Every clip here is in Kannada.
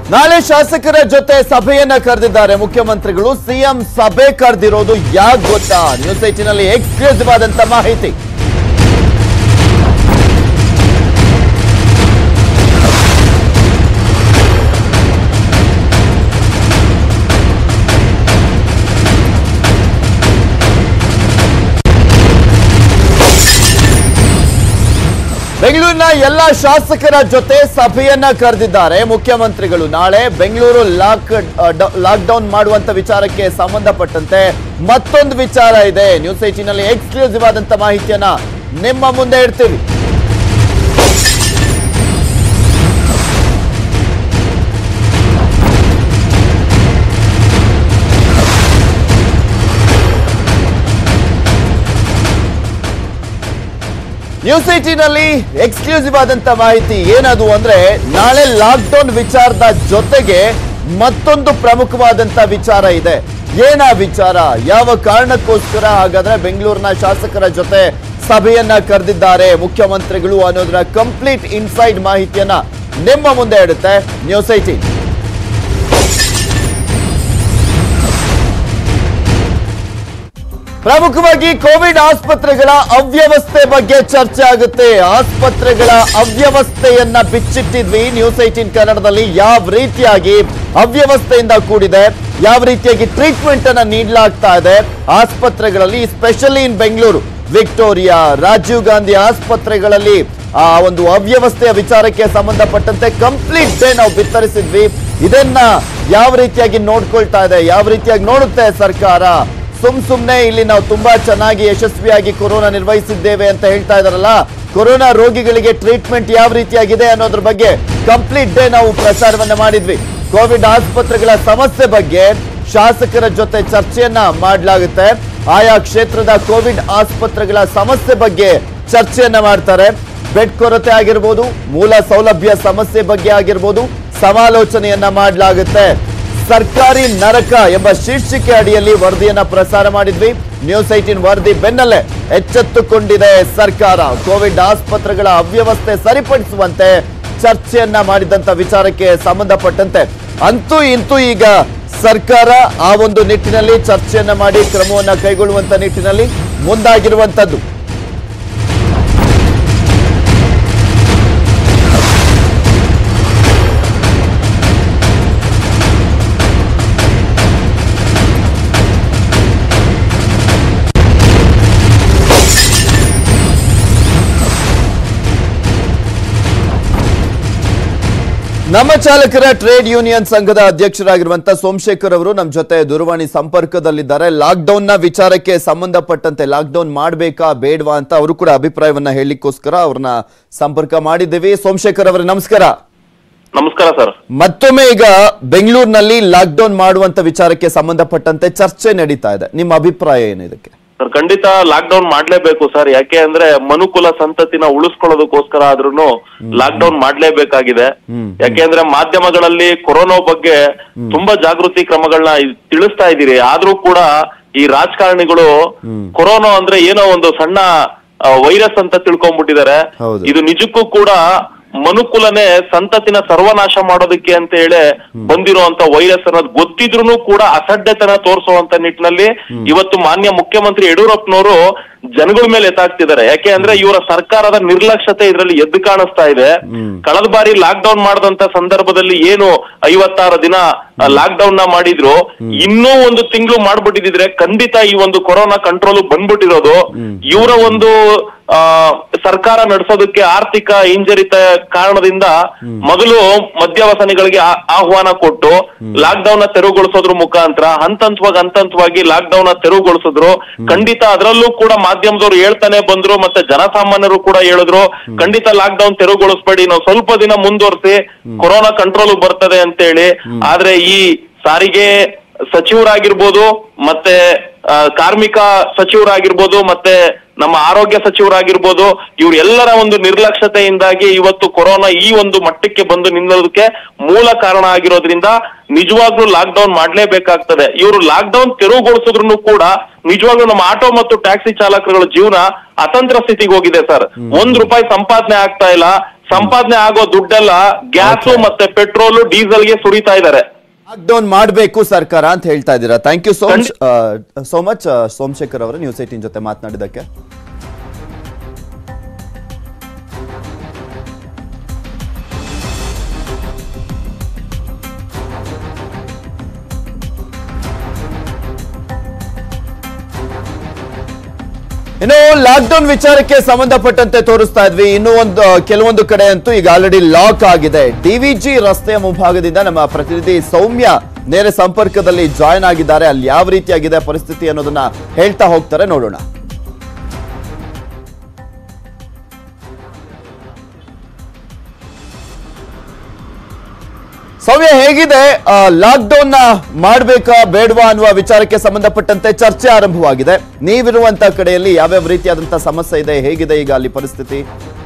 ನಾಳೆ ಶಾಸಕರ ಜೊತೆ ಸಭೆಯನ್ನ ಕರೆದಿದ್ದಾರೆ ಮುಖ್ಯಮಂತ್ರಿಗಳು ಸಿಎಂ ಸಭೆ ಕರೆದಿರೋದು ಯಾಕೆ ಗೊತ್ತಾ ನ್ಯೂಸ್ ಏಟಿನಲ್ಲಿ ಎಕ್ಸ್ಕ್ಲೂಸಿವ್ ಆದಂತ ಮಾಹಿತಿ ಬೆಂಗಳೂರಿನ ಎಲ್ಲ ಶಾಸಕರ ಜೊತೆ ಸಭೆಯನ್ನ ಕರೆದಿದ್ದಾರೆ ಮುಖ್ಯಮಂತ್ರಿಗಳು ನಾಳೆ ಬೆಂಗಳೂರು ಲಾಕ್ ಲಾಕ್ ಡೌನ್ ಮಾಡುವಂತ ವಿಚಾರಕ್ಕೆ ಸಂಬಂಧಪಟ್ಟಂತೆ ಮತ್ತೊಂದು ವಿಚಾರ ಇದೆ ನ್ಯೂಸ್ ಏಟಿನಲ್ಲಿ ಎಕ್ಸ್ಕ್ಲೂಸಿವ್ ಆದಂತ ಮಾಹಿತಿಯನ್ನ ನಿಮ್ಮ ಮುಂದೆ ಇಡ್ತೀವಿ ನ್ಯೂಸ್ ಏಟಿನಲ್ಲಿ ಎಕ್ಸ್ಕ್ಲೂಸಿವ್ ಆದಂತ ಮಾಹಿತಿ ಏನದು ಅಂದ್ರೆ ನಾಳೆ ಲಾಕ್ಡೌನ್ ವಿಚಾರದ ಜೊತೆಗೆ ಮತ್ತೊಂದು ಪ್ರಮುಖವಾದಂತ ವಿಚಾರ ಇದೆ ಏನ ವಿಚಾರ ಯಾವ ಕಾರಣಕ್ಕೋಸ್ಕರ ಹಾಗಾದ್ರೆ ಬೆಂಗಳೂರಿನ ಶಾಸಕರ ಜೊತೆ ಸಭೆಯನ್ನ ಕರೆದಿದ್ದಾರೆ ಮುಖ್ಯಮಂತ್ರಿಗಳು ಅನ್ನೋದರ ಕಂಪ್ಲೀಟ್ ಇನ್ಸೈಡ್ ಮಾಹಿತಿಯನ್ನ ನಿಮ್ಮ ಮುಂದೆ ಇಡುತ್ತೆ ನ್ಯೂಸ್ ಏಟೀನ್ ಪ್ರಮುಖವಾಗಿ ಕೋವಿಡ್ ಆಸ್ಪತ್ರೆಗಳ ಅವ್ಯವಸ್ಥೆ ಬಗ್ಗೆ ಚರ್ಚೆ ಆಗುತ್ತೆ ಆಸ್ಪತ್ರೆಗಳ ಅವ್ಯವಸ್ಥೆಯನ್ನ ಬಿಚ್ಚಿಟ್ಟಿದ್ವಿ ನ್ಯೂಸ್ ಏಟೀನ್ ಕನ್ನಡದಲ್ಲಿ ಯಾವ ರೀತಿಯಾಗಿ ಅವ್ಯವಸ್ಥೆಯಿಂದ ಕೂಡಿದೆ ಯಾವ ರೀತಿಯಾಗಿ ಟ್ರೀಟ್ಮೆಂಟ್ ಅನ್ನ ನೀಡಲಾಗ್ತಾ ಇದೆ ಆಸ್ಪತ್ರೆಗಳಲ್ಲಿ specially in Bengaluru Victoria Rajiv Gandhi ಆಸ್ಪತ್ರೆಗಳಲ್ಲಿ ಆ ಒಂದು ಅವ್ಯವಸ್ಥೆಯ ವಿಚಾರಕ್ಕೆ ಸಂಬಂಧಪಟ್ಟಂತೆ ಕಂಪ್ಲೀಟ್ ಡೇ ನಾವು ಬಿತ್ತರಿಸಿದ್ವಿ ಇದನ್ನ ಯಾವ ರೀತಿಯಾಗಿ ನೋಡ್ಕೊಳ್ತಾ ಇದೆ ಯಾವ ರೀತಿಯಾಗಿ ನೋಡುತ್ತೆ ಸರ್ಕಾರ ಸುಮ್ ಸುಮ್ನೆ ಇಲ್ಲಿ ನಾವು ತುಂಬಾ ಚೆನ್ನಾಗಿ ಯಶಸ್ವಿಯಾಗಿ ಕೊರೋನಾ ನಿರ್ವಹಿಸಿದ್ದೇವೆ ಅಂತ ಹೇಳ್ತಾ ಇದಾರಲ್ಲ ಕೊರೋನಾ ರೋಗಿಗಳಿಗೆ ಟ್ರೀಟ್ಮೆಂಟ್ ಯಾವ ರೀತಿಯಾಗಿದೆ ಅನ್ನೋದ್ರ ಬಗ್ಗೆ ಕಂಪ್ಲೀಟ್ ಡೇ ನಾವು ಪ್ರಚಾರವನ್ನ ಮಾಡಿದ್ವಿ ಕೋವಿಡ್ ಆಸ್ಪತ್ರೆಗಳ ಸಮಸ್ಯೆ ಬಗ್ಗೆ ಶಾಸಕರ ಜೊತೆ ಚರ್ಚೆಯನ್ನ ಮಾಡಲಾಗುತ್ತೆ ಆಯಾ ಕ್ಷೇತ್ರದ ಕೋವಿಡ್ ಆಸ್ಪತ್ರೆಗಳ ಸಮಸ್ಯೆ ಬಗ್ಗೆ ಚರ್ಚೆಯನ್ನ ಮಾಡ್ತಾರೆ ಬೆಡ್ ಕೊರತೆ ಆಗಿರ್ಬೋದು ಮೂಲ ಸೌಲಭ್ಯ ಸಮಸ್ಯೆ ಬಗ್ಗೆ ಆಗಿರ್ಬೋದು ಸಮಾಲೋಚನೆಯನ್ನ ಮಾಡಲಾಗುತ್ತೆ ಸರ್ಕಾರಿ ನರಕ ಎಂಬ ಶೀರ್ಷಿಕೆ ಅಡಿಯಲ್ಲಿ ವರದಿಯನ್ನ ಪ್ರಸಾರ ಮಾಡಿದ್ವಿ ನ್ಯೂಸ್ ಏಟಿನ್ ವರದಿ ಬೆನ್ನಲ್ಲೇ ಎಚ್ಚೆತ್ತುಕೊಂಡಿದೆ ಸರ್ಕಾರ ಕೋವಿಡ್ ಆಸ್ಪತ್ರೆಗಳ ಅವ್ಯವಸ್ಥೆ ಸರಿಪಡಿಸುವಂತೆ ಚರ್ಚೆಯನ್ನ ಮಾಡಿದಂತ ವಿಚಾರಕ್ಕೆ ಸಂಬಂಧಪಟ್ಟಂತೆ ಅಂತೂ ಇಂತೂ ಈಗ ಸರ್ಕಾರ ಆ ಒಂದು ನಿಟ್ಟಿನಲ್ಲಿ ಚರ್ಚೆಯನ್ನ ಮಾಡಿ ಕ್ರಮವನ್ನ ಕೈಗೊಳ್ಳುವಂತ ನಿಟ್ಟಿನಲ್ಲಿ ಮುಂದಾಗಿರುವಂತದ್ದು ನಮ್ಮ ಚಾಲಕರ ಟ್ರೇಡ್ ಯೂನಿಯನ್ ಸಂಘದ ಅಧ್ಯಕ್ಷರಾಗಿರುವಂತ ಸೋಮಶೇಖರ್ ಅವರು ನಮ್ಮ ಜೊತೆ ದೂರವಾಣಿ ಸಂಪರ್ಕದಲ್ಲಿದ್ದಾರೆ ಲಾಕ್ಡೌನ್ ನ ವಿಚಾರಕ್ಕೆ ಸಂಬಂಧಪಟ್ಟಂತೆ ಲಾಕ್ಡೌನ್ ಮಾಡಬೇಕಾ ಬೇಡವಾ ಅಂತ ಅವರು ಕೂಡ ಅಭಿಪ್ರಾಯವನ್ನ ಹೇಳಲಿಕ್ಕೋಸ್ಕರ ಅವ್ರನ್ನ ಸಂಪರ್ಕ ಮಾಡಿದ್ದೀವಿ ಸೋಮಶೇಖರ್ ಅವರೇ ನಮಸ್ಕಾರ ನಮಸ್ಕಾರ ಸರ್ ಮತ್ತೊಮ್ಮೆ ಈಗ ಬೆಂಗಳೂರಿನಲ್ಲಿ ಲಾಕ್ಡೌನ್ ಮಾಡುವಂತ ವಿಚಾರಕ್ಕೆ ಸಂಬಂಧಪಟ್ಟಂತೆ ಚರ್ಚೆ ನಡೀತಾ ಇದೆ ನಿಮ್ಮ ಅಭಿಪ್ರಾಯ ಏನು ಇದಕ್ಕೆ ಸರ್ ಖಂಡಿತ ಲಾಕ್ ಡೌನ್ ಮಾಡ್ಲೇಬೇಕು ಸರ್ ಯಾಕೆ ಅಂದ್ರೆ ಮನುಕುಲ ಸಂತತಿನ ಉಳಿಸ್ಕೊಳ್ಳೋದಕ್ಕೋಸ್ಕರ ಆದ್ರೂ ಲಾಕ್ ಡೌನ್ ಮಾಡ್ಲೇಬೇಕಾಗಿದೆ ಯಾಕೆ ಅಂದ್ರೆ ಮಾಧ್ಯಮಗಳಲ್ಲಿ ಕೊರೋನಾ ಬಗ್ಗೆ ತುಂಬಾ ಜಾಗೃತಿ ಕ್ರಮಗಳನ್ನ ತಿಳಿಸ್ತಾ ಇದೀರಿ ಆದ್ರೂ ಕೂಡ ಈ ರಾಜಕಾರಣಿಗಳು ಕೊರೋನಾ ಅಂದ್ರೆ ಏನೋ ಒಂದು ಸಣ್ಣ ವೈರಸ್ ಅಂತ ತಿಳ್ಕೊಂಡ್ಬಿಟ್ಟಿದ್ದಾರೆ ಹೌದು. ಇದು ನಿಜಕ್ಕೂ ಕೂಡ ಮನುಕುಲನೇ ಸಂತತಿನ ಸರ್ವನಾಶ ಮಾಡೋದಕ್ಕೆ ಅಂತ ಹೇಳಿ ಬಂದಿರುವಂತ ವೈರಸ್ ಅನ್ನೋದು ಗೊತ್ತಿದ್ರು ಕೂಡ ಅಸಡ್ಡೆತನ ತೋರಿಸುವಂತ ನಿಟ್ಟಿನಲ್ಲಿ ಇವತ್ತು ಮಾನ್ಯ ಮುಖ್ಯಮಂತ್ರಿ ಯಡಿಯೂರಪ್ಪನವರು ಜನಗಳ ಮೇಲೆ ಎತ್ತಾಗ್ತಿದ್ದಾರೆ ಯಾಕೆ ಅಂದ್ರೆ ಇವರ ಸರ್ಕಾರದ ನಿರ್ಲಕ್ಷ್ಯತೆ ಇದರಲ್ಲಿ ಎದ್ದು ಕಾಣಿಸ್ತಾ ಇದೆ ಕಳೆದ ಬಾರಿ ಲಾಕ್ ಡೌನ್ ಮಾಡಿದಂತ ಸಂದರ್ಭದಲ್ಲಿ ಏನು ಐವತ್ತಾರು ದಿನ ಲಾಕ್ ಡೌನ್ ನ ಮಾಡಿದ್ರು ಇನ್ನೂ ಒಂದು ತಿಂಗಳು ಮಾಡ್ಬಿಟ್ಟಿದ್ರೆ ಖಂಡಿತ ಈ ಒಂದು ಕೊರೋನಾ ಕಂಟ್ರೋಲ್ ಬಂದ್ಬಿಟ್ಟಿರೋದು ಇವರ ಒಂದು ಆ ಸರ್ಕಾರ ನಡೆಸೋದಕ್ಕೆ ಆರ್ಥಿಕ ಹಿಂಜರಿತ ಕಾರಣದಿಂದ ಮೊದಲು ಮದ್ಯವ್ಯಸನಿಗಳಿಗೆ ಆ- ಆಹ್ವಾನ ಕೊಟ್ಟು ಲಾಕ್ ಡೌನ್ ನ ತೆರವುಗೊಳಿಸೋದ್ರ ಮುಖಾಂತರ ಹಂತ ಹಂತವಾಗಿ ಹಂತ ಹಂತವಾಗಿ ಲಾಕ್ ಡೌನ್ ನ ತೆರವುಗೊಳಿಸಿದ್ರು ಖಂಡಿತ ಅದರಲ್ಲೂ ಕೂಡ ಮಾಧ್ಯಮದವ್ರು ಹೇಳ್ತಾನೆ ಬಂದ್ರು ಮತ್ತೆ ಜನಸಾಮಾನ್ಯರು ಕೂಡ ಹೇಳಿದ್ರು ಖಂಡಿತ ಲಾಕ್ ಡೌನ್ ತೆರವುಗೊಳಿಸ್ಬೇಡಿ ನಾವು ಸ್ವಲ್ಪ ದಿನ ಮುಂದುವರಿಸಿ ಕೊರೋನಾ ಕಂಟ್ರೋಲ್ ಬರ್ತದೆ ಅಂತೇಳಿ ಆದ್ರೆ ಈ ಸಾರಿಗೆ ಸಚಿವರಾಗಿರ್ಬೋದು ಮತ್ತೆ ಆ, ಕಾರ್ಮಿಕ ಸಚಿವರಾಗಿರ್ಬೋದು ಮತ್ತೆ ನಮ್ಮ ಆರೋಗ್ಯ ಸಚಿವರಾಗಿರ್ಬೋದು ಇವರೆಲ್ಲರ ಒಂದು ನಿರ್ಲಕ್ಷ್ಯತೆಯಿಂದಾಗಿ ಇವತ್ತು ಕೊರೋನಾ ಈ ಒಂದು ಮಟ್ಟಕ್ಕೆ ಬಂದು ನಿಲ್ಲೋದಕ್ಕೆ ಮೂಲ ಕಾರಣ ಆಗಿರೋದ್ರಿಂದ ನಿಜವಾಗ್ಲೂ ಲಾಕ್ ಡೌನ್ ಮಾಡ್ಲೇಬೇಕಾಗ್ತದೆ ಇವರು ಲಾಕ್ ಡೌನ್ ತೆರವುಗೊಳಿಸಿದ್ರು ಕೂಡ ನಿಜವಾಗ್ಲೂ ನಮ್ಮ ಆಟೋ ಮತ್ತು ಟ್ಯಾಕ್ಸಿ ಚಾಲಕರುಗಳ ಜೀವನ ಅತಂತ್ರ ಸ್ಥಿತಿಗೆ ಹೋಗಿದೆ ಸರ್ ಒಂದ್ ರೂಪಾಯಿ ಸಂಪಾದನೆ ಆಗ್ತಾ ಇಲ್ಲ ಸಂಪಾದನೆ ಆಗೋ ದುಡ್ಡೆಲ್ಲ ಗ್ಯಾಸು ಮತ್ತೆ ಪೆಟ್ರೋಲು ಡೀಸೆಲ್ಗೆ ಸುರಿತಾ ಇದ್ದಾರೆ ಲಾಕ್ ಡೌನ್ ಮಾಡಬೇಕು ಸರ್ಕಾರ ಅಂತ ಹೇಳ್ತಾ ಇದ್ದೀರಾ thank you so much so much Somashekar ಅವರು ನ್ಯೂಸ್ ಏಟಿನ್ ಜೊತೆ ಮಾತನಾಡಿದ್ದಕ್ಕೆ ಇನ್ನು ಲಾಕ್ಡೌನ್ ವಿಚಾರಕ್ಕೆ ಸಂಬಂಧಪಟ್ಟಂತೆ ತೋರಿಸ್ತಾ ಇದ್ವಿ ಇನ್ನು ಒಂದು ಕೆಲವೊಂದು ಕಡೆ ಅಂತೂ ಈಗ ಆಲ್ರೆಡಿ ಲಾಕ್ ಆಗಿದೆ ಡಿವಿಜಿ ರಸ್ತೆಯ ಮುಂಭಾಗದಿಂದ ನಮ್ಮ ಪ್ರತಿನಿಧಿ ಸೌಮ್ಯ ನೇರ ಸಂಪರ್ಕದಲ್ಲಿ ಜಾಯ್ನ್ ಆಗಿದ್ದಾರೆ ಅಲ್ಲಿ ಯಾವ ರೀತಿಯಾಗಿದೆ ಪರಿಸ್ಥಿತಿ ಅನ್ನೋದನ್ನ ಹೇಳ್ತಾ ಹೋಗ್ತಾರೆ ನೋಡೋಣ ಸೌಮ್ಯ ಹೇಗಿದೆ ಲಾಕ್ಡೌನ್ ನ ಮಾಡ್ಬೇಕಾ ಬೇಡವಾ ಅನ್ನುವ ವಿಚಾರಕ್ಕೆ ಸಂಬಂಧಪಟ್ಟಂತೆ ಚರ್ಚೆ ಆರಂಭವಾಗಿದೆ ನೀವಿರುವಂತ ಕಡೆಯಲ್ಲಿ ಯಾವ್ಯಾವ ರೀತಿಯಾದಂತಹ ಸಮಸ್ಯೆ ಇದೆ ಹೇಗಿದೆ ಈಗ ಅಲ್ಲಿ ಪರಿಸ್ಥಿತಿ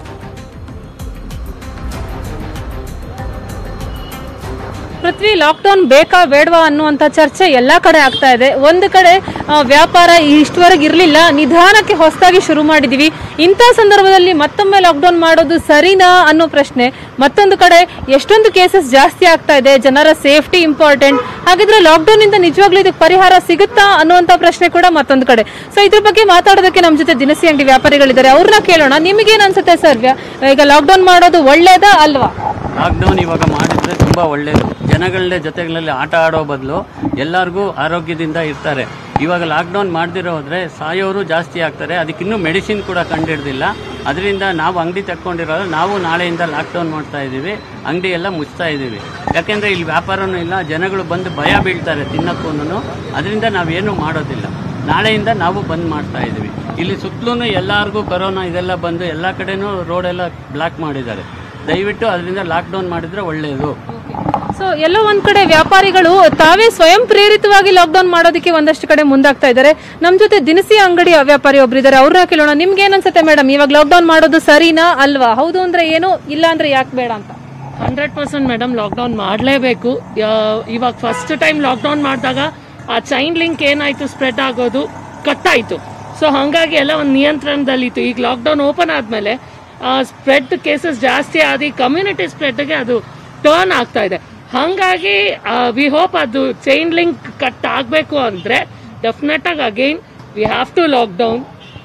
ಪೃಥ್ವಿ ಲಾಕ್ಡೌನ್ ಬೇಕಾ ಬೇಡವಾ ಅನ್ನುವಂಥ ಚರ್ಚೆ ಎಲ್ಲ ಕಡೆ ಆಗ್ತಾ ಇದೆ ಒಂದು ಕಡೆ ಆ, ವ್ಯಾಪಾರ ಇಷ್ಟವರೆಗೆ ಇರಲಿಲ್ಲ ನಿಧಾನಕ್ಕೆ ಹೊಸದಾಗಿ ಶುರು ಮಾಡಿದೀವಿ ಇಂಥ ಸಂದರ್ಭದಲ್ಲಿ ಮತ್ತೊಮ್ಮೆ ಲಾಕ್ಡೌನ್ ಮಾಡೋದು ಸರಿನಾ ಅನ್ನೋ ಪ್ರಶ್ನೆ ಮತ್ತೊಂದು ಕಡೆ ಎಷ್ಟೊಂದು ಕೇಸಸ್ ಜಾಸ್ತಿ ಆಗ್ತಾ ಇದೆ ಜನರ ಸೇಫ್ಟಿ ಇಂಪಾರ್ಟೆಂಟ್ ಹಾಗಿದ್ರೆ ಲಾಕ್ಡೌನ್ ಇಂದ ನಿಜವಾಗ್ಲೂ ಇದಕ್ಕೆ ಪರಿಹಾರ ಸಿಗುತ್ತಾ ಅನ್ನುವಂಥ ಪ್ರಶ್ನೆ ಕೂಡ ಮತ್ತೊಂದು ಕಡೆ ಸೊ ಇದ್ರ ಬಗ್ಗೆ ಮಾತಾಡೋದಕ್ಕೆ ನಮ್ಮ ಜೊತೆ ದಿನಸಿ ಅಂಗಡಿ ವ್ಯಾಪಾರಿಗಳಿದ್ದಾರೆ ಅವ್ರನ್ನ ಕೇಳೋಣ ನಿಮಗೇನು ಅನ್ಸುತ್ತೆ ಸರ್ ಈಗ ಲಾಕ್ಡೌನ್ ಮಾಡೋದು ಒಳ್ಳೇದಾ ಅಲ್ವಾ ಲಾಕ್ಡೌನ್ ಇವಾಗ ಮಾಡಿದ್ರೆ ತುಂಬ ಒಳ್ಳೆಯದು ಜನಗಳ ಜೊತೆಗಳಲ್ಲಿ ಆಟ ಆಡೋ ಬದಲು ಎಲ್ಲರಿಗೂ ಆರೋಗ್ಯದಿಂದ ಇರ್ತಾರೆ ಇವಾಗ ಲಾಕ್ಡೌನ್ ಮಾಡದಿರೋ ಹೋದರೆ ಸಾಯೋರು ಜಾಸ್ತಿ ಆಗ್ತಾರೆ ಅದಕ್ಕಿನ್ನೂ ಮೆಡಿಸಿನ್ ಕೂಡ ಕಂಡಿಡ್ದಿಲ್ಲ ಅದರಿಂದ ನಾವು ಅಂಗಡಿ ತಕ್ಕೊಂಡಿರೋದು ನಾವು ನಾಳೆಯಿಂದ ಲಾಕ್ಡೌನ್ ಮಾಡ್ತಾ ಇದ್ದೀವಿ ಅಂಗಡಿ ಎಲ್ಲ ಮುಚ್ತಾ ಇದ್ದೀವಿ ಯಾಕೆಂದರೆ ಇಲ್ಲಿ ವ್ಯಾಪಾರನೂ ಇಲ್ಲ ಜನಗಳು ಬಂದು ಭಯ ಬೀಳ್ತಾರೆ ತಿನ್ನಕ್ಕೂ ಅದರಿಂದ ನಾವೇನು ಮಾಡೋದಿಲ್ಲ ನಾಳೆಯಿಂದ ನಾವು ಬಂದ್ ಮಾಡ್ತಾ ಇದ್ದೀವಿ ಇಲ್ಲಿ ಸುತ್ತಲೂ ಎಲ್ಲರಿಗೂ ಕೊರೋನಾ ಇದೆಲ್ಲ ಬಂದು ಎಲ್ಲ ಕಡೆನೂ ರೋಡೆಲ್ಲ ಬ್ಲಾಕ್ ಮಾಡಿದ್ದಾರೆ ದಯವಿಟ್ಟು ಅದರಿಂದ ಲಾಕ್ಡೌನ್ ಮಾಡಿದ್ರೆ ಒಳ್ಳೆಯದು ಸೊ ಎಲ್ಲೋ ಒಂದ್ ಕಡೆ ವ್ಯಾಪಾರಿಗಳು ತಾವೇ ಸ್ವಯಂ ಪ್ರೇರಿತವಾಗಿ ಲಾಕ್ಡೌನ್ ಮಾಡೋದಕ್ಕೆ ಒಂದಷ್ಟು ಕಡೆ ಮುಂದಾಗ್ತಾ ಇದ್ದಾರೆ ನಮ್ ಜೊತೆ ದಿನಸಿ ಅಂಗಡಿ ವ್ಯಾಪಾರಿ ಒಬ್ರಿದ್ದಾರೆ ಅವ್ರನ್ನ ಕೇಳೋಣ ನಿಮ್ಗೆ ಏನ್ ಅನ್ಸುತ್ತೆ ಮೇಡಮ್ ಇವಾಗ ಲಾಕ್ಡೌನ್ ಮಾಡೋದು ಸರಿನಾ ಅಲ್ವಾ ಹೌದು ಅಂದ್ರೆ ಏನು ಇಲ್ಲ ಅಂದ್ರೆ ಯಾಕೆ ಬೇಡ ಅಂತ ಹಂಡ್ರೆಡ್ ಪರ್ಸೆಂಟ್ ಮೇಡಮ್ ಲಾಕ್ಡೌನ್ ಮಾಡಲೇಬೇಕು ಇವಾಗ ಫಸ್ಟ್ ಟೈಮ್ ಲಾಕ್ಡೌನ್ ಮಾಡಿದಾಗ ಆ ಚೈನ್ ಲಿಂಕ್ ಏನಾಯ್ತು ಸ್ಪ್ರೆಡ್ ಆಗೋದು ಕಟ್ ಆಯ್ತು ಸೊ ಹಾಗಾಗಿ ಎಲ್ಲ ಒಂದು ನಿಯಂತ್ರಣದಲ್ಲಿತ್ತು ಈಗ ಲಾಕ್ಡೌನ್ ಓಪನ್ ಆದಮೇಲೆ ಸ್ಪ್ರೆಡ್ ಕೇಸಸ್ ಜಾಸ್ತಿ ಆಗಿ ಕಮ್ಯುನಿಟಿ ಸ್ಪ್ರೆಡ್ಗೆ ಅದು ಟರ್ನ್ ಆಗ್ತಾ ಇದೆ ಹಾಗಾಗಿ ವಿ ಹೋಪ್ ಅದು ಚೈನ್ ಲಿಂಕ್ ಕಟ್ ಆಗಬೇಕು ಅಂದರೆ ಡೆಫಿನೆಟ್ ಆಗಿ again we have to lockdown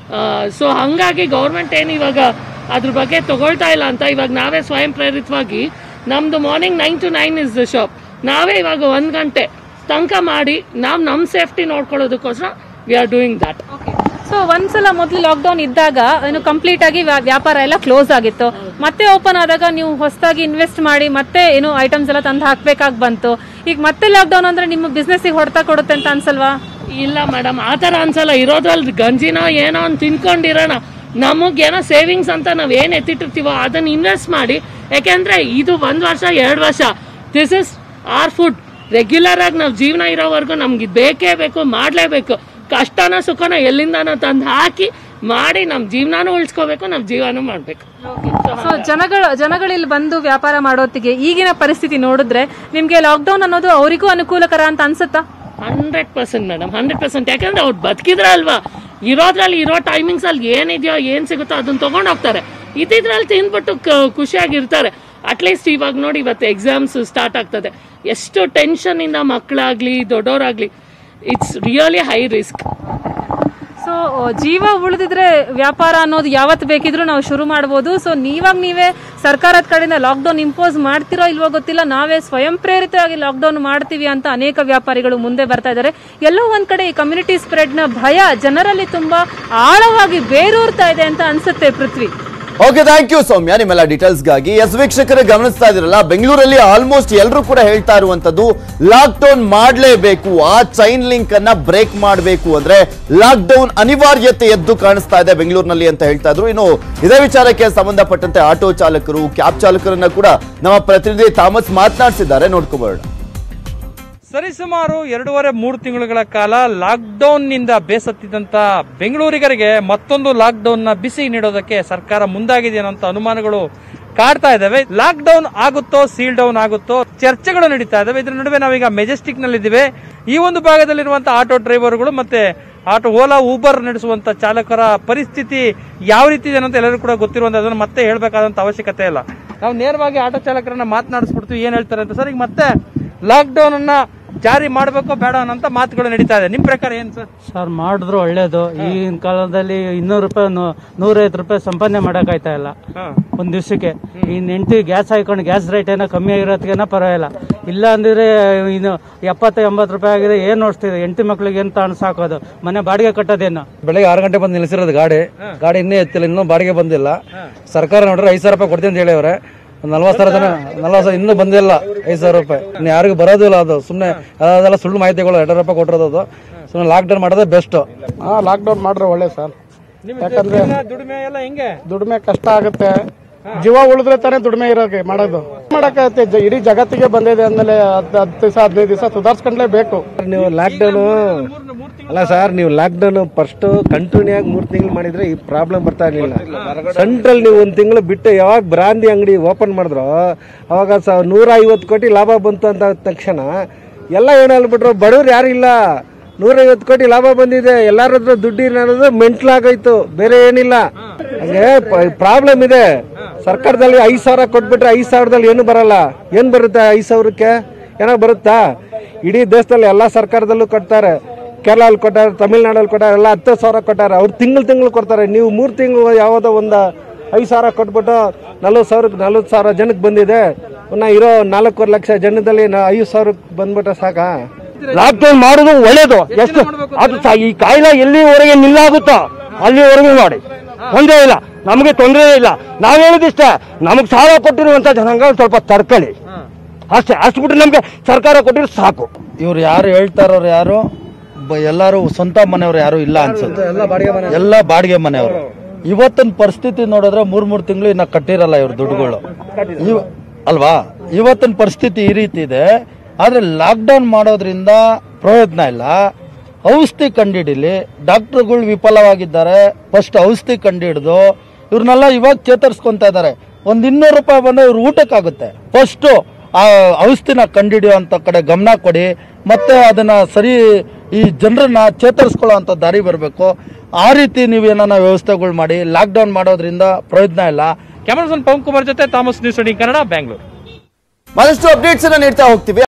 so ಹಂಗಾಗಿ ಗೌರ್ಮೆಂಟ್ ಏನು ಇವಾಗ ಅದ್ರ ಬಗ್ಗೆ ತಗೊಳ್ತಾ ಇಲ್ಲ ಅಂತ ಇವಾಗ ನಾವೇ ಸ್ವಯಂ ಪ್ರೇರಿತವಾಗಿ ನಮ್ದು morning nine to nine is the shop ನಾವೇ ಇವಾಗ ಒಂದು ಗಂಟೆ ತನಕ ಮಾಡಿ ನಾವು ನಮ್ಮ ಸೇಫ್ಟಿ ನೋಡ್ಕೊಳ್ಳೋದಕ್ಕೋಸ್ಕರ we are doing that so ಒಂದ್ಸಲ ಮೊದಲು ಲಾಕ್ಡೌನ್ ಇದ್ದಾಗ ಏನು ಕಂಪ್ಲೀಟ್ ಆಗಿ ವ್ಯಾ- ವ್ಯಾಪಾರ ಎಲ್ಲ ಕ್ಲೋಸ್ ಆಗಿತ್ತು ಮತ್ತೆ ಓಪನ್ ಆದಾಗ ನೀವು ಹೊಸದಾಗಿ ಇನ್ವೆಸ್ಟ್ ಮಾಡಿ ಮತ್ತೆ ಏನು ಐಟಮ್ಸ್ ಎಲ್ಲ ತಂದು ಹಾಕ್ಬೇಕಾಗಿ ಬಂತು ಈಗ ಮತ್ತೆ ಲಾಕ್ಡೌನ್ ಅಂದ್ರೆ ನಿಮ್ಮ ಬಿಸ್ನೆಸ್ಸಿಗೆ ಹೊಡೆತ ಕೊಡುತ್ತೆ ಅಂತ ಅನ್ಸಲ್ವಾ ಇಲ್ಲ ಮೇಡಮ್ ಆ ಥರ ಅನ್ಸಲ್ಲ ಇರೋದ್ರಲ್ಲಿ ಗಂಜಿನೋ ಏನೋ ಒಂದು ತಿನ್ಕೊಂಡಿರೋಣ ನಮಗೇನೋ ಸೇವಿಂಗ್ಸ್ ಅಂತ ನಾವು ಏನು ಎತ್ತಿಟ್ಟಿರ್ತೀವೋ ಅದನ್ನ ಇನ್ವೆಸ್ಟ್ ಮಾಡಿ ಯಾಕೆಂದ್ರೆ ಇದು ಒಂದು ವರ್ಷ ಎರಡು ವರ್ಷ this is our food regular ಆಗಿ ನಾವು ಜೀವನ ಇರೋವರೆಗೂ ನಮ್ಗೆ ಇದ್ ಬೇಕೇ ಬೇಕು ಮಾಡಲೇಬೇಕು ಕಷ್ಟನ ಸುಖನ ಎಲ್ಲಿಂದನೋ ತಂದು ಹಾಕಿ ಮಾಡಿ ನಮ್ಮ ಜೀವನನೂ ಉಳಿಸ್ಕೋಬೇಕು ನಮ್ಮ ಜೀವನೂ ಮಾಡಬೇಕು ಸೊ ಜನಗಳು ಜನಗಳಿಲ್ಲಿ ಬಂದು ವ್ಯಾಪಾರ ಮಾಡೋತ್ತಿಗೆ ಈಗಿನ ಪರಿಸ್ಥಿತಿ ನೋಡಿದ್ರೆ ನಿಮ್ಗೆ ಲಾಕ್ಡೌನ್ ಅನ್ನೋದು ಅವರಿಗೂ ಅನುಕೂಲಕರ ಅಂತ ಅನ್ಸುತ್ತಾ hundred percent madam hundred percent ಯಾಕಂದ್ರೆ ಅವ್ರು ಬದುಕಿದ್ರೆ ಅಲ್ವಾ ಇರೋದ್ರಲ್ಲಿ ಇರೋ ಟೈಮಿಂಗ್ಸ್ ಅಲ್ಲಿ ಏನಿದೆಯೋ ಏನು ಸಿಗುತ್ತೋ ಅದನ್ನ ತಗೊಂಡು ಹೋಗ್ತಾರೆ ಇದ್ದಿದ್ರಲ್ಲಿ ತಿಂದ್ಬಿಟ್ಟು ಕ- ಖುಷಿಯಾಗಿರ್ತಾರೆ ಅಟ್ಲೀಸ್ಟ್ ಇವಾಗ ನೋಡಿ ಇವತ್ತು ಎಕ್ಸಾಮ್ಸ್ ಸ್ಟಾರ್ಟ್ ಆಗ್ತದೆ ಎಷ್ಟು ಟೆನ್ಷನ್ ಇಂದ ಮಕ್ಕಳಾಗ್ಲಿ ದೊಡ್ಡವರಾಗ್ಲಿ it's really high risk so ಜೀವ ಉಳಿದಿದ್ರೆ ವ್ಯಾಪಾರ ಅನ್ನೋದು ಯಾವತ್ತು ಬೇಕಿದ್ರೂ ನಾವು ಶುರು ಮಾಡ್ಬೋದು ಸೊ ನೀವಾಗ ನೀವೇ ಸರ್ಕಾರದ ಕಡೆಯಿಂದ ಲಾಕ್ಡೌನ್ ಇಂಪೋಸ್ ಮಾಡ್ತಿರೋ ಇಲ್ವೋ ಗೊತ್ತಿಲ್ಲ ನಾವೇ ಸ್ವಯಂ ಪ್ರೇರಿತವಾಗಿ ಲಾಕ್ಡೌನ್ ಮಾಡ್ತೀವಿ ಅಂತ ಅನೇಕ ವ್ಯಾಪಾರಿಗಳು ಮುಂದೆ ಬರ್ತಾ ಇದ್ದಾರೆ ಎಲ್ಲೋ ಒಂದ್ ಕಡೆ ಈ ಕಮ್ಯುನಿಟಿ ಸ್ಪ್ರೆಡ್ನ ಭಯ ಜನರಲ್ಲಿ ತುಂಬಾ ಆಳವಾಗಿ ಬೇರೂರ್ತಾ ಇದೆ ಅಂತ ಅನ್ಸುತ್ತೆ Prithvi okay thank you Soumya ನಿಮ್ಮೆಲ್ಲ ಡೀಟೇಲ್ಸ್ಗಾಗಿ ಎಸ್ ವೀಕ್ಷಕರೇ ಗಮನಿಸ್ತಾ ಇದ್ರಲ್ಲ ಬೆಂಗಳೂರಲ್ಲಿ ಆಲ್ಮೋಸ್ಟ್ ಎಲ್ಲರೂ ಕೂಡ ಹೇಳ್ತಾ ಇರುವಂತದ್ದು ಲಾಕ್ ಡೌನ್ ಮಾಡಲೇಬೇಕು ಆ ಚೈನ್ ಲಿಂಕ್ ಅನ್ನ ಬ್ರೇಕ್ ಮಾಡಬೇಕು ಅಂದ್ರೆ ಲಾಕ್ ಡೌನ್ ಅನಿವಾರ್ಯತೆ ಎದ್ದು ಕಾಣಿಸ್ತಾ ಇದೆ ಬೆಂಗಳೂರಿನಲ್ಲಿ ಅಂತ ಹೇಳ್ತಾ ಇದ್ರು ಇನ್ನು ಇದೇ ವಿಚಾರಕ್ಕೆ ಸಂಬಂಧಪಟ್ಟಂತೆ ಆಟೋ ಚಾಲಕರು ಕ್ಯಾಬ್ ಚಾಲಕರನ್ನ ಕೂಡ ನಮ್ಮ ಪ್ರತಿನಿಧಿ ಥಾಮಸ್ ಮಾತನಾಡಿಸಿದ್ದಾರೆ ನೋಡ್ಕೊಬೋಣ ಸರಿಸುಮಾರು ಎರಡೂವರೆ ಮೂರು ತಿಂಗಳುಗಳ ಕಾಲ ಲಾಕ್ಡೌನ್ನಿಂದ ಬೇಸತ್ತಿದ್ದಂತ ಬೆಂಗಳೂರಿಗರಿಗೆ ಮತ್ತೊಂದು ಲಾಕ್ಡೌನ್ನ ಬಿಸಿ ನೀಡೋದಕ್ಕೆ ಸರ್ಕಾರ ಮುಂದಾಗಿದೆ ಅನ್ನೋ ಅನುಮಾನಗಳು ಕಾಡ್ತಾ ಇದ್ದಾವೆ ಲಾಕ್ಡೌನ್ ಆಗುತ್ತೋ ಸೀಲ್ ಡೌನ್ ಆಗುತ್ತೋ ಚರ್ಚೆಗಳು ನಡೀತಾ ಇದಾವೆ ಇದರ ನಡುವೆ ನಾವೀಗ ಮೆಜೆಸ್ಟಿಕ್ ನಲ್ಲಿದ್ದೀವಿ ಈ ಒಂದು ಭಾಗದಲ್ಲಿರುವಂತಹ ಆಟೋ ಡ್ರೈವರ್ಗಳು ಮತ್ತೆ ಆಟೋ ಓಲಾ ಊಬರ್ ನಡೆಸುವಂತ ಚಾಲಕರ ಪರಿಸ್ಥಿತಿ ಯಾವ ರೀತಿ ಇದೆ ಅಂತ ಎಲ್ಲರಿಗೂ ಕೂಡ ಗೊತ್ತಿರುವಂತ ಅದನ್ನು ಮತ್ತೆ ಹೇಳಬೇಕಾದಂತ ಅವಶ್ಯಕತೆ ಇಲ್ಲ ನಾವು ನೇರವಾಗಿ ಆಟೋ ಚಾಲಕರನ್ನ ಮಾತನಾಡಿಸ್ಬಿಡ್ತೀವಿ ಏನ್ ಹೇಳ್ತಾರೆ ಅಂತ ಸರ್ ಈಗ ಮತ್ತೆ ಲಾಕ್ ಡೌನ್ ಅನ್ನ ಜಾರಿ ಮಾಡ್ಬೇಕೋ ಬೇಡ ಅನ್ನೋ ಮಾತುಗಳು ನಡೀತಾ ಇದೆ ನಿಮ್ ಪ್ರಕಾರ ಏನ್ ಸರ್ ಸರ್ ಮಾಡಿದ್ರು ಒಳ್ಳೇದು ಈಗಿನ ಕಾಲದಲ್ಲಿ ಇನ್ನೂರು ರೂಪಾಯಿ ನೂ- ನೂರೈವತ್ತು ರೂಪಾಯಿ ಸಂಪಾದನೆ ಮಾಡೋಕ್ಕಾಯ್ತಾ ಇಲ್ಲ ಒಂದ್ ದಿವಸಕ್ಕೆ ಈ ನೆಂಟಿ ಗ್ಯಾಸ್ ಹಾಕೊಂಡು ಗ್ಯಾಸ್ ರೇಟ್ ಏನೋ ಕಮ್ಮಿ ಆಗಿರೋದಕ್ಕೇನೋ ಪರವಾಗಿಲ್ಲ ಇಲ್ಲ ಅಂದ್ರೆ ಇನ್ನು ಎಪ್ಪತ್ತು ಎಂಬತ್ತು ರೂಪಾಯಿ ಆಗಿದೆ ಏನ್ ನೋಡ್ತಿದೆ ಹೆಂಡತಿ ಮಕ್ಳಿಗೆ ಏನು ತಾನು ಸಾಕೋದು ಮನೆ ಬಾಡಿಗೆ ಕಟ್ಟೋದೇನು ಬೆಳಗ್ಗೆ ಆರು ಗಂಟೆ ಬಂದು ನಿಲ್ಲಿಸಿರೋದು ಗಾಡಿ ಗಾಡಿ ಇನ್ನೂ ಎತ್ತಿಲ್ಲ ಇನ್ನೂ ಬಾಡಿಗೆ ಬಂದಿಲ್ಲ ಸರ್ಕಾರ ನೋಡ್ರೆ ಐದು ಸಾವಿರ ರೂಪಾಯಿ ಕೊಡ್ತೀನಿ ಅಂತ ಹೇಳಿ ಅವ್ರೆ ನಲ್ವತ್ತು ಸಾವಿರ ಜನ ನಲ್ವತ್ತು ಸಾವಿರ ಇನ್ನೂ ಬಂದಿಲ್ಲ ಐದು ಸಾವಿರ ರೂಪಾಯಿ ಇನ್ನು ಯಾರಿಗೂ ಬರೋದಿಲ್ಲ ಅದು ಸುಮ್ಮನೆ ಅದೆಲ್ಲ ಸುಳ್ಳು ಮಾಹಿತಿಗಳು ಎರಡು ರೂಪಾಯಿ ಕೊಟ್ಟಿರೋದು ಅದು ಸುಮ್ಮನೆ ಲಾಕ್ಡೌನ್ ಮಾಡೋದೇ ಬೆಸ್ಟ್ ಹಾ ಲಾಕ್ಡೌನ್ ಮಾಡ್ರೆ ಒಳ್ಳೆ ಸರ್ ಯಾಕಂದ್ರೆ ದುಡಿಮೆ ಎಲ್ಲ ಹೆಂಗೆ ದುಡಿಮೆ ಕಷ್ಟ ಆಗುತ್ತೆ ಜೀವ ಉಳಿದ್ರೆ ತಾನೇ ದುಡಿಮೆ ಇರೋಕೆ ಮಾಡೋದು ಮಾಡಕ್ಕಾಗತ್ತೆ ಜ- ಇಡೀ ಜಗತ್ತಿಗೆ ಬಂದಿದೆ ಅಂದ್ಮೇಲೆ ಹತ್ತು ಹತ್ತು ದಿವಸ ಹದಿನೈದು ದಿವಸ ಸುಧಾರಿಸ್ಕೊಂಡ್ಲೇಬೇಕು ನೀವು ಲಾಕ್ಡೌನು ಅಲ್ಲ ಸರ್ ನೀವು ಲಾಕ್ಡೌನ್ ಫಸ್ಟ್ ಕಂಟಿನ್ಯೂ ಆಗಿ ಮೂರು ತಿಂಗಳು ಮಾಡಿದ್ರೆ ಈ ಪ್ರಾಬ್ಲಮ್ ಬರ್ತಾ ಇರಲಿಲ್ಲ ಸೆಂಟ್ರಲ್ ನೀವು ಒಂದು ತಿಂಗಳು ಬಿಟ್ಟು ಯಾವಾಗ ಬ್ರಾಂದಿ ಅಂಗಡಿ ಓಪನ್ ಮಾಡಿದ್ರು ಅವಾಗ ಸ ನೂರ ಐವತ್ತು ಕೋಟಿ ಲಾಭ ಬಂತು ಅಂತ ತಕ್ಷಣ ಎಲ್ಲ ಏನು ಹೇಳ್ಬಿಟ್ರು ಬಡವ್ರು ಯಾರು ಇಲ್ಲ ನೂರೈವತ್ತು ಕೋಟಿ ಲಾಭ ಬಂದಿದೆ ಎಲ್ಲರ ಹತ್ರ ದುಡ್ಡು ಇಲ್ಲ ಅನ್ನೋದು ಮೆಂಟ್ಲಾಗೋಯ್ತು ಬೇರೆ ಏನಿಲ್ಲ ಹಂಗೆ ಪ್ರಾಬ್ಲಮ್ ಇದೆ ಸರ್ಕಾರದಲ್ಲಿ ಐದು ಸಾವಿರ ಕೊಟ್ಬಿಟ್ರೆ ಐದು ಸಾವಿರದಲ್ಲಿ ಏನು ಬರಲ್ಲ ಏನು ಬರುತ್ತೆ ಐದು ಸಾವಿರಕ್ಕೆ ಏನೋ ಬರುತ್ತಾ ಇಡೀ ದೇಶದಲ್ಲಿ ಎಲ್ಲ ಸರ್ಕಾರದಲ್ಲೂ ಕೊಡ್ತಾರೆ ಕೇರಳಲ್ಲಿ ಕೊಟ್ಟಾರೆ ತಮಿಳ್ನಾಡಲ್ಲಿ ಕೊಟ್ಟಾರೆ ಎಲ್ಲ ಹತ್ತು ಸಾವಿರ ಕೊಟ್ಟಾರೆ ಅವ್ರು ತಿಂಗಳು ತಿಂಗಳು ಕೊಡ್ತಾರೆ ನೀವು ಮೂರು ತಿಂಗಳು ಯಾವುದೋ ಒಂದು ಐದು ಸಾವಿರ ಕೊಟ್ಬಿಟ್ಟು ನಲ್ವತ್ತು ಸಾವಿರಕ್ಕೆ ನಲ್ವತ್ತು ಸಾವಿರ ಜನಕ್ಕೆ ಬಂದಿದೆ ಇನ್ನು ಇರೋ ನಾಲ್ಕೂವರೆ ಲಕ್ಷ ಜನದಲ್ಲಿ ನಾ- ಐದು ಸಾವಿರಕ್ಕೆ ಬಂದ್ಬಿಟ್ರೆ ಸಾಕಾ ಲಾಕ್ಡೌನ್ ಮಾಡೋದು ಒಳ್ಳೇದು ಎಷ್ಟು ಅದು ಸ- ಈ ಕಾಯಿಲೆ ಎಲ್ಲಿವರೆಗೆ ನಿಲ್ಲಾಗುತ್ತೋ ಅಲ್ಲಿವರೆಗೂ ಮಾಡಿ ತೊಂದರೆ ಇಲ್ಲ ನಮಗೆ ತೊಂದರೆ ಇಲ್ಲ ನಾವ್ ಹೇಳೋದಿಷ್ಟೇ ನಮಗೆ ಸಾಲ ಕೊಟ್ಟಿರುವಂತ ಜನಾಂಗ ಒಂದ್ ಸ್ವಲ್ಪ ತಡ್ಕೊಳ್ಳಿ ಅಷ್ಟೇ ಅಷ್ಟು ಬಿಟ್ಟು ನಮ್ಗೆ ಸರ್ಕಾರ ಕೊಟ್ಟಿರೋ ಸಾಕು ಇವ್ರು ಯಾರು ಹೇಳ್ತಾ ಇರೋರು ಯಾರು ಬ- ಎಲ್ಲರೂ ಸ್ವಂತ ಮನೆಯವ್ರು ಯಾರು ಇಲ್ಲ ಅನ್ಸುತ್ತೆ ಎಲ್ಲ ಬಾಡಿಗೆ ಮನೆಯವರು ಇವತ್ತಿನ ಪರಿಸ್ಥಿತಿ ನೋಡಿದ್ರೆ ಮೂರ್ ಮೂರ್ ತಿಂಗಳು ಇನ್ನ ಕಟ್ಟಿರಲ್ಲ ಇವ್ರ ದುಡ್ಡುಗಳು ಇವ್ ಅಲ್ವಾ ಇವತ್ತಿನ ಪರಿಸ್ಥಿತಿ ಈ ರೀತಿ ಇದೆ ಆದ್ರೆ ಲಾಕ್ಡೌನ್ ಮಾಡೋದ್ರಿಂದ ಪ್ರಯೋಜನ ಇಲ್ಲ ಔಷಧಿ ಕಂಡಿಡಿಲಿ ಡಾಕ್ಟರ್ಗಳು ವಿಫಲವಾಗಿದ್ದಾರೆ ಫಸ್ಟ್ ಔಷಧಿ ಕಂಡಿಡಿದು ಇವ್ರನ್ನೆಲ್ಲ ಇವಾಗ ಚೇತರಿಸ್ಕೊಂತ ಇದ್ದಾರೆ ಒಂದ್ ಇನ್ನೂರು ರೂಪಾಯಿ ಬಂದ್ರೆ ಇವ್ರ ಊಟಕ್ಕಾಗುತ್ತೆ ಫಸ್ಟು ಆ ಔಷಧಿನ ಕಂಡಿಡಿಯುವಂತ ಕಡೆ ಗಮನ ಕೊಡಿ ಮತ್ತೆ ಅದನ್ನ ಸರಿ ಈ ಜನರನ್ನ ಚೇತರಿಸ್ಕೊಳ್ಳೋ ಅಂತ ದಾರಿ ಬರಬೇಕು ಆ ರೀತಿ ನೀವೇನ ವ್ಯವಸ್ಥೆಗಳು ಮಾಡಿ ಲಾಕ್ಡೌನ್ ಮಾಡೋದ್ರಿಂದ ಪ್ರಯೋಜನ ಇಲ್ಲ ಕ್ಯಾಮರಾಸನ್ ಪವನ್ ಕುಮಾರ್ ಜೊತೆ Thomas news eighteen Kannada Bangalore ಮತ್ತಷ್ಟು ಅಪ್ಡೇಟ್ಸ್ ಅನ್ನ ನೀಡ್ತಾ ಹೋಗ್ತೀವಿ